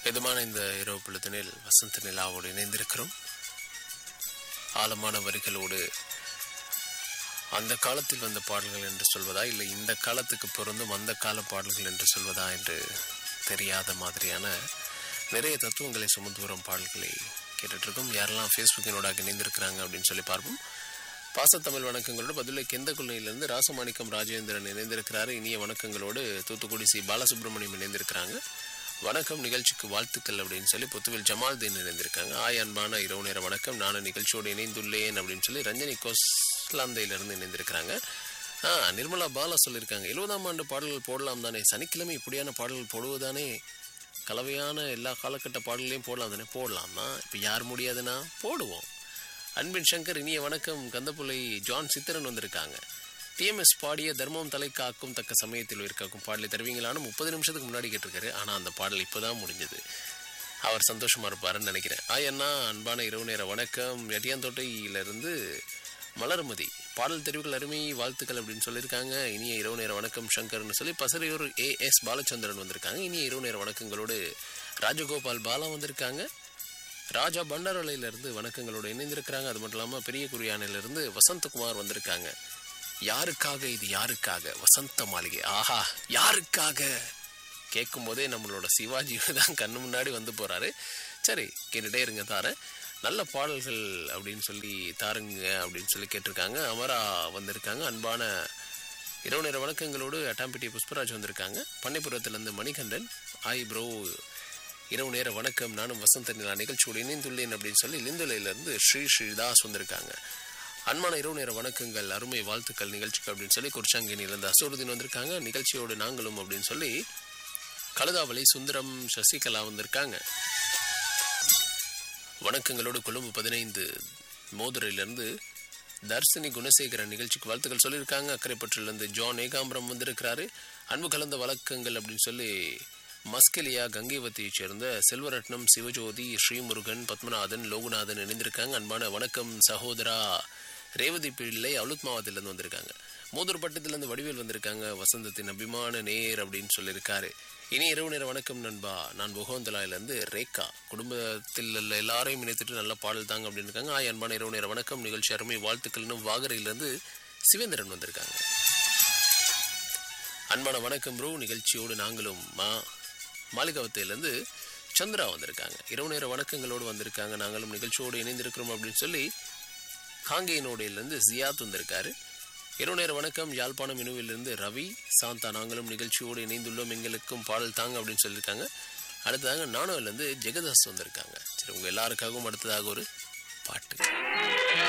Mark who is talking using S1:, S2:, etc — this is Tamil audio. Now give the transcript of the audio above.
S1: மிதமான இந்த இரவு பொழுதினில் வசந்த நிலாவோடு இணைந்திருக்கிறோம் ஆழமான வரிகளோடு அந்த காலத்தில் வந்த பாடல்கள் என்று சொல்வதா இல்லை இந்த காலத்துக்கு பொருந்தும் அந்த கால பாடல்கள் என்று சொல்வதா என்று தெரியாத மாதிரியான நிறைய தத்துவங்களை சுமந்து வரும் பாடல்களை கேட்டுட்டு இருக்கோம் யாரெல்லாம் ஃபேஸ்புக்கினோடாக இணைந்திருக்கிறாங்க அப்படின்னு சொல்லி பார்ப்போம் பாசத்தமிழ் வணக்கங்களோடு பதிலை கெந்த கொள்ளையிலிருந்து ராசமாணிக்கம் ராஜேந்திரன் இணைந்திருக்கிறாரு இனிய வணக்கங்களோடு தூத்துக்குடி சி பாலசுப்ரமணியம் இணைந்திருக்கிறாங்க வணக்கம் நிகழ்ச்சிக்கு வாழ்த்துக்கள் அப்படின்னு சொல்லி பொத்துவில் ஜமால்தீன் இணைந்திருக்காங்க ஆய் அன்பான இரவு நேர வணக்கம் நானும் நிகழ்ச்சியோடு இணைந்துள்ளேன் அப்படின்னு சொல்லி ரஞ்சனி கோஸ்லாந்தையிலிருந்து இணைந்திருக்கிறாங்க ஆ நிர்மலா பாலா சொல்லியிருக்காங்க எழுபதாம் ஆண்டு பாடல்கள் போடலாம் தானே சனிக்கிழமை இப்படியான பாடல்கள் போடுவதானே கலவையான எல்லா காலகட்ட பாடல்களையும் போடலாம் தானே போடலாம் தான் இப்போ யார் முடியாதுன்னா போடுவோம் அன்பின் சங்கர் இனிய வணக்கம் கந்தப்புள்ளை ஜான் சித்திரன் வந்திருக்காங்க டிஎம்எஸ் பாடிய தர்மம் தலை காக்கும் தக்க சமயத்தில் உயிர் காக்கும் பாடலை தருவீங்களான்னு முப்பது நிமிஷத்துக்கு முன்னாடி கேட்டிருக்காரு ஆனால் அந்த பாடல் இப்போதான் முடிஞ்சது அவர் சந்தோஷமா இருப்பாருன்னு நினைக்கிறேன் ஆய் அண்ணா அன்பான இரவு நேர வணக்கம் எட்டியாந்தோட்டையிலிருந்து மலர்மதி பாடல் தெரிவுகள் அருமை வாழ்த்துக்கள் அப்படின்னு சொல்லியிருக்காங்க இனிய இரவு நேர வணக்கம் சங்கர்னு சொல்லி பசறையூர் ஏ எஸ் பாலச்சந்திரன் வந்திருக்காங்க இனிய இரவு நேர வணக்கங்களோடு ராஜகோபால் பாலா வந்திருக்காங்க ராஜா பண்டாரலையிலிருந்து வணக்கங்களோடு இணைந்திருக்கிறாங்க அது மட்டும் இல்லாமல் பெரிய குறியானிலிருந்து வசந்தகுமார் வந்திருக்காங்க யாருக்காக இது யாருக்காக வசந்த மாளிகை ஆஹா யாருக்காக கேட்கும் போதே நம்மளோட சிவாஜி தான் கண்ணு முன்னாடி வந்து போறாரு சரி கேட்டுட்டே இருங்க தாரேன் நல்ல பாடல்கள் அப்படின்னு சொல்லி தாருங்க அப்படின்னு சொல்லி கேட்டிருக்காங்க அமரா வந்திருக்காங்க அன்பான இரவு நேர வணக்கங்களோடு அட்டாம்பிட்டி புஷ்பராஜ் வந்திருக்காங்க பண்ணைப்புறத்திலிருந்து மணிகண்டன் ஆய் ப்ரோ இரவு நேர வணக்கம் நானும் வசந்த நிலா நிகழ்ச்சியோடு இணைந்துள்ளேன் அப்படின்னு சொல்லி லிந்துலையிலிருந்து ஸ்ரீ ஸ்ரீதாஸ் வந்திருக்காங்க அன்பான இரவு நேர வணக்கங்கள் அருமை வாழ்த்துக்கள் நிகழ்ச்சிக்கு அப்படின்னு சொல்லி குறிச்சாங்கினிலிருந்து அசோருதீன் வந்திருக்காங்க நிகழ்ச்சியோடு நாங்களும் அப்படின்னு சொல்லி கழுதாவளி சுந்தரம் சசிகலா வந்திருக்காங்க வணக்கங்களோடு கொழும்பு பதினைந்து மோதுரையிலிருந்து தர்சினி குணசேகரன் நிகழ்ச்சிக்கு வாழ்த்துக்கள் சொல்லியிருக்காங்க அக்கரைப்பற்றிலிருந்து ஜான் ஏகாம்பரம் வந்திருக்கிறாரு அன்பு கலந்த வழக்கங்கள் அப்படின்னு சொல்லி மஸ்கெலியா கங்கைவத்தியைச் சேர்ந்த செல்வரட்னம் சிவஜோதி ஸ்ரீமுருகன் பத்மநாதன் லோகுநாதன் இணைந்திருக்காங்க அன்பான வணக்கம் சகோதரா ரேவதி பிள்ளை அலுத் மாவட்டத்திலேருந்து வந்திருக்காங்க மூதூர் பட்டத்திலேருந்து வடிவேல் வந்திருக்காங்க வசந்தத்தின் அபிமான நேர் அப்படின்னு சொல்லியிருக்காரு இனி இரவு நேர வணக்கம் நண்பா நான் புகோந்தலாயிலேருந்து ரேகா குடும்பத்தில் உள்ள எல்லாரையும் இணைத்துட்டு நல்ல பாடல் தாங்க அப்படின்னு இருக்காங்க ஆய் அன்பான இரவு நேர வணக்கம் நிகழ்ச்சி அருமை வாழ்த்துக்கள்னு வாகரையிலேருந்து சிவேந்திரன் வந்திருக்காங்க அன்பான வணக்கம் ப்ரோ நிகழ்ச்சியோடு நாங்களும் மா மாளிகாவத்தையிலேருந்து சந்திரா வந்திருக்காங்க இரவு நேர வணக்கங்களோடு வந்திருக்காங்க நாங்களும் நிகழ்ச்சியோடு இணைந்திருக்கிறோம் அப்படின்னு சொல்லி காங்கேயனோடையிலேருந்து ஜியாத் வந்திருக்காரு இரவு நேர வணக்கம் யாழ்ப்பாணம் இனுவிலிருந்து ரவி சாந்தா நாங்களும் நிகழ்ச்சியோடு இணைந்துள்ளோம் எங்களுக்கும் பாடல் தாங்க அப்படின்னு சொல்லியிருக்காங்க அடுத்ததாக நானோவிலேருந்து ஜெகதாஸ் வந்திருக்காங்க சரி உங்கள் எல்லாருக்காகவும் அடுத்ததாக ஒரு பாட்டு